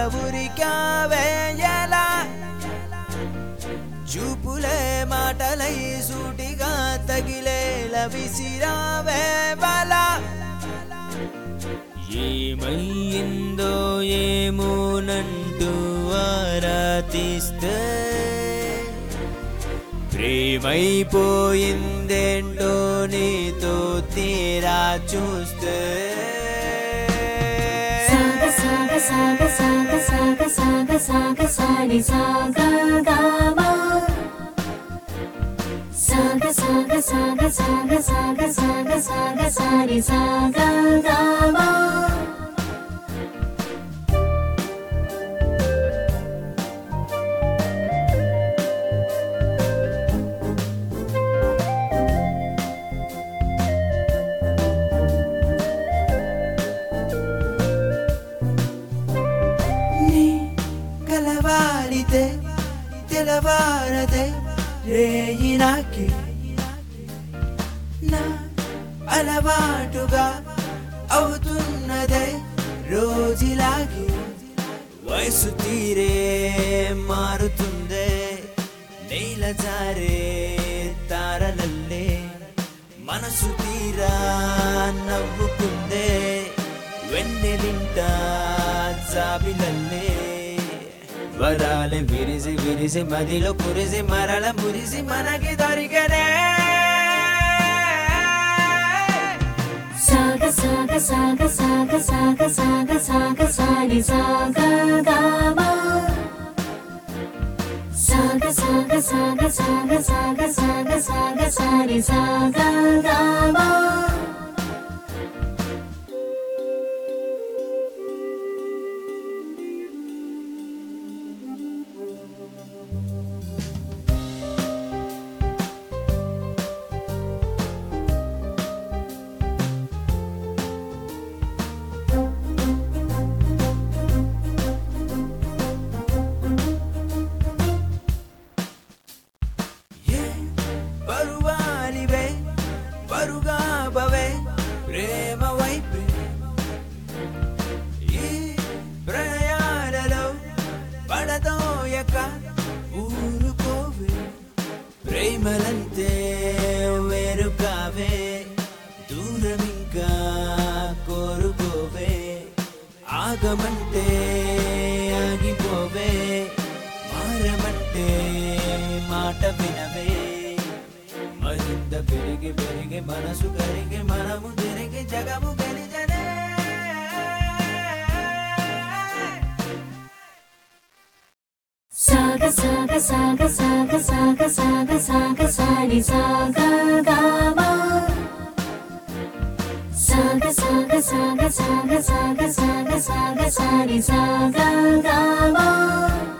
ఉరికావే ఎలా చూపులే మాటలై సూటిగా తగిలేల విసిరావే వల ఏమయ్యిందో ఏమోనంటూ ఆరాతిస్తే ప్రేమైపోయిందేంటో నీతో తీరా చూస్తే సాగ సాగ సాగ సాగ సాగ సాగ సాగ సారి సాగ గావా సాగ సాగ సాగ సాగ సాగ సాగ సాగ సారి సాగ గావా నీ కలవారితే తెలవారదే రేయి నాకి నా అలవాటుగా అవుతున్నదే రోజులాగి వయసు తీరే మారుతుందే నేల జారే తారలల్లే మనసు తీరా నవ్వుకుందే వెన్నెలింట జాబిలల్లే వరాలు విరిసి విరిసి మదిలో కురిసి మరల మురిసి మనకి దొరికనే సాగ సాగ సాగ సాగ సాగ సాగ సాగ సారి సాగ గావా సాగ సాగ సాగ సాగ సాగ సాగ సాగ సారి సాగ గావా ఏ బరువానివే బరుగా బవే ప్రేమ వైపే ఈ ప్రయాణలో పడదోయక ఊరుకోవే ప్రేమలంతే వేరు కావే దూరం ఇంకా కోరుకోవే ఆగమంటే ఆగిపోవే మారమంటే మాట వినవే మరింత పెరిగి పెరిగి మనసు కరిగి మనము తిరిగి జగము గెలిచనే సాగ సాగ సాగ సాగ సాగ సాగ సాగ సారి సాగ గావా సాగ సాగ సాగ సాగ సాగ సాగ సాగ సారి సాగ గావా